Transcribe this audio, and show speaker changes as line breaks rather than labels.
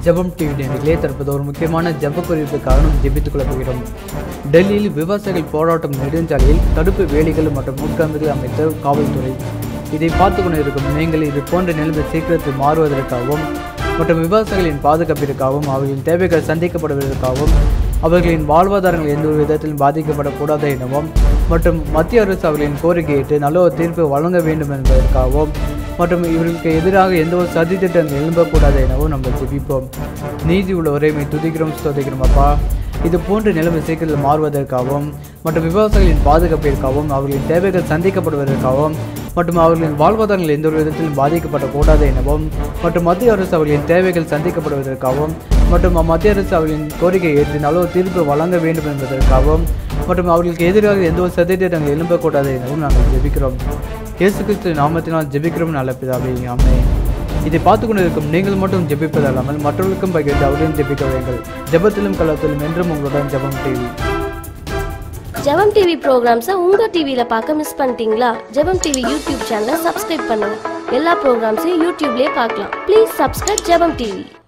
ஜெபம் டிவி நேர்களே தற்போது ஒரு முக்கியமான ஜெப குறிப்புக்காக நாம் ஜெபித்துக் கொள்ளப் போகிறோம் டெல்லியில் விவசாயிகள் போராட்டம் நெடுஞ்சாலையில் தடுப்பு வேலிகள் மற்றும் முட்கம்புகள் அமைத்த காவல்துறை இதை பார்த்து கொண்டிருக்கும் நீங்கள் இது போன்ற நிலைமை சீக்கிரத்தில் மாறுவதற்காகவும் மற்றும் விவசாயிகளின் பாதுகாப்பிற்காகவும் அவர்களின் தேவைகள் சந்திக்கப்படுவதற்காகவும் அவர்களின் வாழ்வாதாரங்கள் எந்த ஒரு விதத்திலும் பாதிக்கப்படக்கூடாது எனவும் மற்றும் மத்திய அரசு அவர்களின் கோரிக்கையிட்டு நல்ல ஒரு தீர்ப்பு வழங்க வேண்டும் என்பதற்காகவும் மற்றும் இவர்களுக்கு எதிராக எந்த ஒரு சதித்திட்டம் எழும்பக்கூடாது எனவும் நம்ம ஜெபிப்போம் நீதி உள்ள உரைமை துதிக்கிறோம் ஸ்தோதிக்கிறோம் அப்பா இது போன்ற நிலைமை சீக்கிரத்தில் மாறுவதற்காகவும் மற்றும் விவசாயிகளின் பாதுகாப்பிற்காகவும் அவர்களின் தேவைகள் சந்திக்கப்படுவதற்காகவும் மற்றும் அவர்களின் வாழ்வாதாரங்கள் எந்த ஒரு விதத்திலும் பாதிக்கப்படக்கூடாது எனவும் மற்றும் மத்திய அரசு அவர்களின் தேவைகள் சந்திக்கப்படுவதற்காகவும் மற்றும் மத்திய அரசு அவர்களின் கோரிக்கையை ஏற்று நல்ல ஒரு தீர்ப்பு வழங்க வேண்டும் என்பதற்காகவும் மற்றும் அவர்களுக்கு எதிராக எந்த ஒரு சதித்திட்டங்கள் எழும்பக்கூடாது எனவும் நாங்கள் ஜெபிக்கிறோம் இயேசு கிறிஸ்து நாமத்தினால் ஜெபிக்கிறோம் நல்ல பிதாவே ஆமே இதை பார்த்து கொண்டிருக்கும் நீங்கள் மட்டும் ஜெபிப்பது அல்லாமல் மற்றவர்களுக்கும் பகிர்ந்து அவரையும் ஜெபிக்க வையுங்கள் ஜெபத்திலும் கலத்திலும் என்றும் உங்களுடன் ஜெபம் டிவி
ஜெபம் டிவி ப்ரோக்ராம்ஸை உங்கள் டிவியில் பார்க்க மிஸ் பண்ணிட்டீங்களா ஜெபம் டிவி யூடியூப் சேனலை சப்ஸ்கிரைப் பண்ணுங்க எல்லா ப்ரோக்ராம்ஸையும் யூடியூப்லேயே பார்க்கலாம் ப்ளீஸ் சப்ஸ்கிரைப் ஜெபம் டிவி